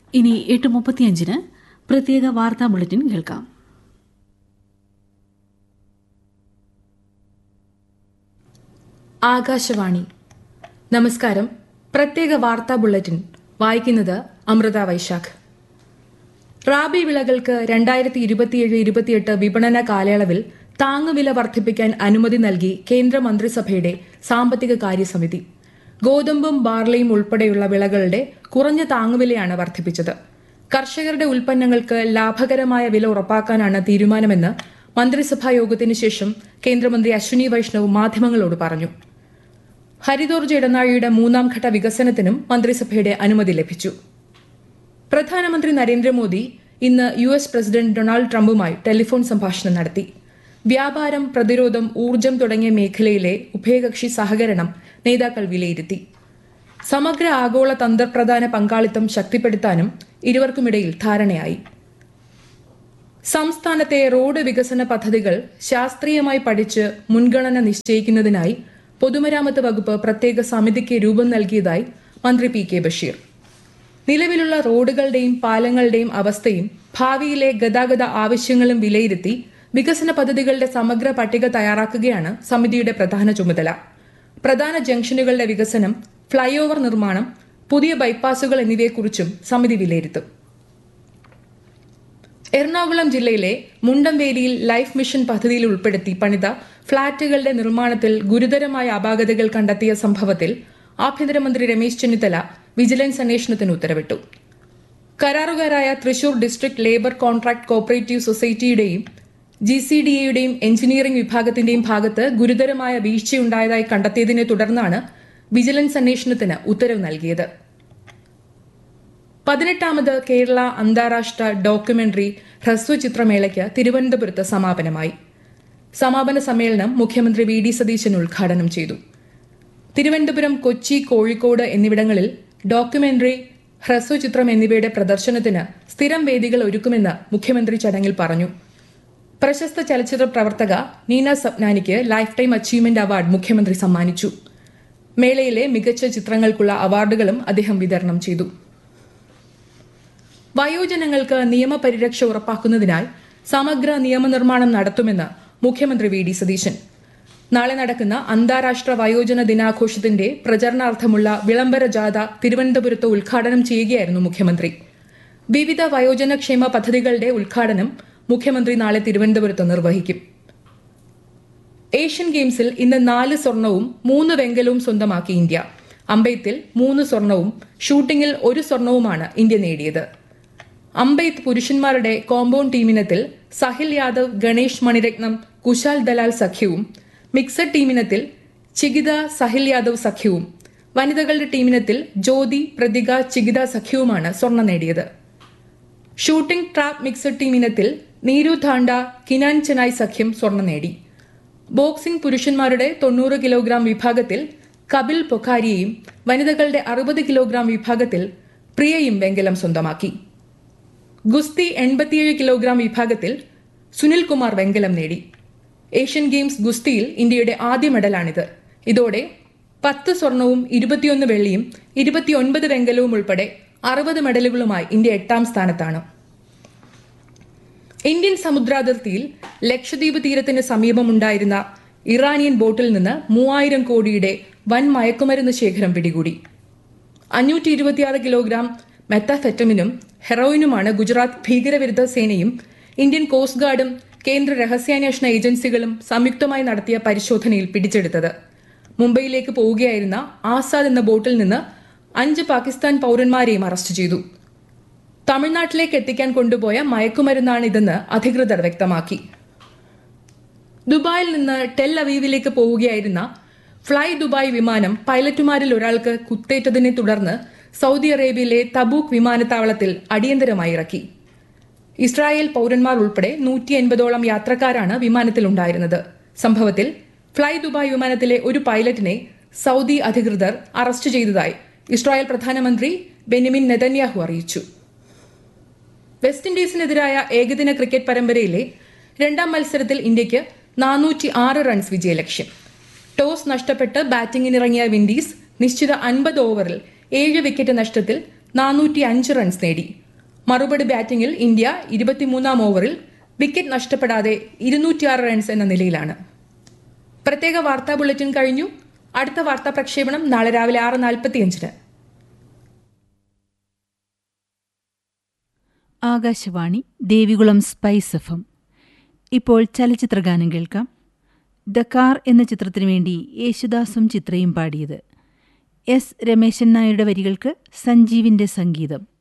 ഇനി എട്ട് മുപ്പത്തിയഞ്ചിന് പ്രത്യേക വാർത്താ ബുള്ളറ്റിൻ കേൾക്കാം ആകാശവാണി നമസ്കാരം പ്രത്യേക വാർത്താ ബുള്ളറ്റിൻ വായിക്കുന്നത് അമൃത വൈശാഖ് റാബി വിളകൾക്ക് രണ്ടായിരത്തി ഇരുപത്തിയേഴ് ഇരുപത്തിയെട്ട് വിപണന കാലയളവിൽ താങ്ങുവില വർദ്ധിപ്പിക്കാൻ അനുമതി നൽകി കേന്ദ്ര മന്ത്രിസഭയുടെ സാമ്പത്തിക കാര്യസമിതി ഗോതമ്പും ബാർലിയും ഉൾപ്പെടെയുള്ള വിളകളുടെ കുറഞ്ഞ താങ്ങുവിലയാണ് വർദ്ധിപ്പിച്ചത് കർഷകരുടെ ഉൽപ്പന്നങ്ങൾക്ക് ലാഭകരമായ വില ഉറപ്പാക്കാനാണ് തീരുമാനമെന്ന് മന്ത്രിസഭാ യോഗത്തിനു ശേഷം കേന്ദ്രമന്ത്രി അശ്വിനി വൈഷ്ണവ് മാധ്യമങ്ങളോട് പറഞ്ഞു ഹരിതോർജ ഇടനാഴിയുടെ മൂന്നാം ഘട്ട വികസനത്തിനും മന്ത്രിസഭയുടെ അനുമതി ലഭിച്ചു പ്രധാനമന്ത്രി നരേന്ദ്രമോദി ഇന്ന് യു എസ് പ്രസിഡന്റ് ഡൊണാൾഡ് ട്രംപുമായി ടെലിഫോൺ സംഭാഷണം നടത്തി വ്യാപാരം പ്രതിരോധം ഊർജം തുടങ്ങിയ മേഖലയിലെ ഉഭയകക്ഷി സഹകരണം നേതാക്കൾ വിലയിരുത്തി സമഗ്ര ആഗോള തന്ത്രപ്രധാന പങ്കാളിത്തം ശക്തിപ്പെടുത്താനും ഇരുവർക്കുമിടയിൽ ധാരണയായി സംസ്ഥാനത്തെ റോഡ് വികസന പദ്ധതികൾ ശാസ്ത്രീയമായി പഠിച്ച് മുൻഗണന നിശ്ചയിക്കുന്നതിനായി പൊതുമരാമത്ത് വകുപ്പ് പ്രത്യേക സമിതിക്ക് രൂപം നൽകിയതായി മന്ത്രി പി കെ ബഷീർ നിലവിലുള്ള റോഡുകളുടെയും പാലങ്ങളുടെയും അവസ്ഥയും ഭാവിയിലെ ഗതാഗത ആവശ്യങ്ങളും വിലയിരുത്തി വികസന പദ്ധതികളുടെ സമഗ്ര പട്ടിക തയ്യാറാക്കുകയാണ് സമിതിയുടെ പ്രധാന ചുമതല പ്രധാന ജംഗ്ഷനുകളുടെ വികസനം ഫ്ളൈ ഓവർ നിർമ്മാണം പുതിയ ബൈപ്പാസുകൾ എന്നിവയെക്കുറിച്ചും സമിതി വിലയിരുത്തും എറണാകുളം ജില്ലയിലെ മുണ്ടംവേലിയിൽ ലൈഫ് മിഷൻ പദ്ധതിയിൽ ഉൾപ്പെടുത്തി പണിത ഫ്ളാറ്റുകളുടെ നിർമ്മാണത്തിൽ ഗുരുതരമായ അപാകതകൾ കണ്ടെത്തിയ സംഭവത്തിൽ ആഭ്യന്തരമന്ത്രി രമേശ് ചെന്നിത്തല വിജിലൻസ് അന്വേഷണത്തിന് ഉത്തരവിട്ടു കരാറുകാരായ Thrissur district labour contract cooperative സൊസൈറ്റിയുടെയും ജി സി ഡി എയുടെയും എഞ്ചിനീയറിംഗ് വിഭാഗത്തിന്റെയും ഭാഗത്ത് ഗുരുതരമായ വീഴ്ചയുണ്ടായതായി കണ്ടെത്തിയതിനെ തുടർന്നാണ് വിജിലൻസ് അന്വേഷണത്തിന് ഉത്തരവ് നൽകിയത് പതിനെട്ടാമത് കേരള അന്താരാഷ്ട്ര ഡോക്യുമെന്ററി ഹ്രസ്വചിത്രമേളയ്ക്ക് തിരുവനന്തപുരത്ത് സമാപനമായി സമാപന സമ്മേളനം മുഖ്യമന്ത്രി വി ഡി സതീശൻ ഉദ്ഘാടനം ചെയ്തു തിരുവനന്തപുരം കൊച്ചി കോഴിക്കോട് എന്നിവിടങ്ങളിൽ ഡോക്യുമെന്ററി ഹ്രസ്വചിത്രം എന്നിവയുടെ പ്രദർശനത്തിന് സ്ഥിരം വേദികൾ ഒരുക്കുമെന്ന് മുഖ്യമന്ത്രി ചടങ്ങിൽ പറഞ്ഞു പ്രശസ്ത ചലച്ചിത്ര പ്രവർത്തക നീന സപ്നാനിക്ക് ലൈഫ് ടൈം അച്ചീവ്മെന്റ് അവാർഡ് മുഖ്യമന്ത്രി സമ്മാനിച്ചു മേളയിലെ മികച്ച ചിത്രങ്ങൾക്കുള്ള അവാർഡുകളും അദ്ദേഹം വിതരണം ചെയ്തു വയോജനങ്ങൾക്ക് നിയമപരിരക്ഷ ഉറപ്പാക്കുന്നതിനായി സമഗ്ര നിയമനിർമ്മാണം നടത്തുമെന്ന് മുഖ്യമന്ത്രി വി ഡി സതീശൻ നാളെ നടക്കുന്ന അന്താരാഷ്ട്ര വയോജന ദിനാഘോഷത്തിന്റെ പ്രചരണാർത്ഥമുള്ള വിളംബര ജാഥ തിരുവനന്തപുരത്ത് ഉദ്ഘാടനം ചെയ്യുകയായിരുന്നു മുഖ്യമന്ത്രി വിവിധ വയോജനക്ഷേമ പദ്ധതികളുടെ ഉദ്ഘാടനം മുഖ്യമന്ത്രി നാളെ തിരുവനന്തപുരത്ത് നിർവഹിക്കും ഏഷ്യൻ ഗെയിംസിൽ ഇന്ന് നാല് സ്വർണവും മൂന്ന് വെങ്കലവും സ്വന്തമാക്കി ഇന്ത്യ അമ്പെയ്ത്തിൽ മൂന്ന് സ്വർണവും ഷൂട്ടിംഗിൽ ഒരു സ്വർണവുമാണ് ഇന്ത്യ നേടിയത് അമ്പെയ്ത്ത് പുരുഷന്മാരുടെ കോമ്പൗണ്ട് ടീമിനത്തിൽ സഹിൽ യാദവ് ഗണേഷ് മണിരത്നം കുശാൽ ദലാൽ സഖ്യവും മിക്സഡ് ടീമിനത്തിൽ ചികിത സഹിൽ യാദവ് സഖ്യവും വനിതകളുടെ ടീമിനത്തിൽ ജ്യോതി പ്രതിക ചികിത സഖ്യവുമാണ് സ്വർണം നേടിയത് ഷൂട്ടിംഗ് ട്രാപ്പ് മിക്സഡ് ടീമിനത്തിൽ നീരു താണ്ട കിനാൻ ചെനായ് സഖ്യം സ്വർണം നേടി ബോക്സിംഗ് പുരുഷന്മാരുടെ തൊണ്ണൂറ് കിലോഗ്രാം വിഭാഗത്തിൽ കപിൽ പൊഖാരിയെയും വനിതകളുടെ അറുപത് കിലോഗ്രാം വിഭാഗത്തിൽ പ്രിയയും വെങ്കലം സ്വന്തമാക്കി ഗുസ്തി എൺപത്തിയേഴ് കിലോഗ്രാം വിഭാഗത്തിൽ സുനിൽ കുമാർ വെങ്കലം നേടി ഏഷ്യൻ ഗെയിംസ് ഗുസ്തിയിൽ ഇന്ത്യയുടെ ആദ്യ മെഡലാണിത് ഇതോടെ പത്ത് സ്വർണവും ഇരുപത്തിയൊന്ന് വെള്ളിയും ഇരുപത്തിയൊൻപത് വെങ്കലവും ഉൾപ്പെടെ അറുപത് മെഡലുകളുമായി ഇന്ത്യ എട്ടാം സ്ഥാനത്താണ് ഇന്ത്യൻ സമുദ്രാതിർത്തിയിൽ ലക്ഷദ്വീപ് തീരത്തിന് സമീപമുണ്ടായിരുന്ന ഇറാനിയൻ ബോട്ടിൽ നിന്ന് മൂവായിരം കോടിയുടെ വൻ മയക്കുമരുന്ന് ശേഖരം പിടികൂടി അഞ്ഞൂറ്റി ഇരുപത്തിയാറ് കിലോഗ്രാം മെത്താഫെറ്റമിനും ഹെറോയിനുമാണ് ഗുജറാത്ത് ഭീകരവിരുദ്ധ സേനയും ഇന്ത്യൻ കോസ്റ്റ് ഗാർഡും കേന്ദ്ര രഹസ്യാന്വേഷണ ഏജൻസികളും സംയുക്തമായി നടത്തിയ പരിശോധനയിൽ പിടിച്ചെടുത്തത് മുംബൈയിലേക്ക് പോവുകയായിരുന്ന ആസാദ് എന്ന ബോട്ടിൽ നിന്ന് അഞ്ച് പാകിസ്ഥാൻ പൌരന്മാരെയും അറസ്റ്റ് ചെയ്തു തമിഴ്നാട്ടിലേക്ക് എത്തിക്കാൻ കൊണ്ടുപോയ മയക്കുമരുന്നാണിതെന്ന് അധികൃതർ വ്യക്തമാക്കി ദുബായിൽ നിന്ന് ടെൽ അവീവിലേക്ക് പോവുകയായിരുന്ന ഫ്ളൈ ദുബായ് വിമാനം പൈലറ്റുമാരിൽ ഒരാൾക്ക് കുത്തേറ്റതിനെ തുടർന്ന് സൗദി അറേബ്യയിലെ തബൂക്ക് വിമാനത്താവളത്തിൽ അടിയന്തരമായി ഇറക്കി ഇസ്രായേൽ പൌരന്മാർ ഉൾപ്പെടെ നൂറ്റി എൺപതോളം യാത്രക്കാരാണ് വിമാനത്തിൽ ഉണ്ടായിരുന്നത് സംഭവത്തിൽ ഫ്ളൈ ദുബായ് വിമാനത്തിലെ ഒരു പൈലറ്റിനെ സൗദി അധികൃതർ അറസ്റ്റ് ചെയ്തതായി ഇസ്രായേൽ പ്രധാനമന്ത്രി ബെനിമിൻ നെതന്യാഹു അറിയിച്ചു വെസ്റ്റ് ഇൻഡീസിനെതിരായ ഏകദിന ക്രിക്കറ്റ് പരമ്പരയിലെ രണ്ടാം മത്സരത്തിൽ ഇന്ത്യയ്ക്ക് നാനൂറ്റി ആറ് റൺസ് വിജയലക്ഷ്യം ടോസ് നഷ്ടപ്പെട്ട് ബാറ്റിംഗിനിറങ്ങിയ വിൻഡീസ് നിശ്ചിത അൻപത് ഓവറിൽ ഏഴ് വിക്കറ്റ് നഷ്ടത്തിൽ നാനൂറ്റി അഞ്ച് റൺസ് നേടി മറുപടി ബാറ്റിംഗിൽ ഇന്ത്യ ഇരുപത്തിമൂന്നാം ഓവറിൽ വിക്കറ്റ് നഷ്ടപ്പെടാതെ ഇരുന്നൂറ്റിയാറ് റൺസ് എന്ന നിലയിലാണ് പ്രത്യേക വാർത്താ ബുള്ളറ്റിൻ കഴിഞ്ഞു അടുത്ത വാർത്താ പ്രക്ഷേപണം നാളെ രാവിലെ ആറ് നാൽപ്പത്തിയഞ്ചിന് ആകാശവാണി ദേവികുളം സ്പൈസ് എഫം ഇപ്പോൾ ചലച്ചിത്രഗാനം കേൾക്കാം ദ കാർ എന്ന ചിത്രത്തിനു വേണ്ടി യേശുദാസും ചിത്രയും പാടിയത് എസ് രമേശൻ നായരുടെ വരികൾക്ക് സഞ്ജീവിന്റെ സംഗീതം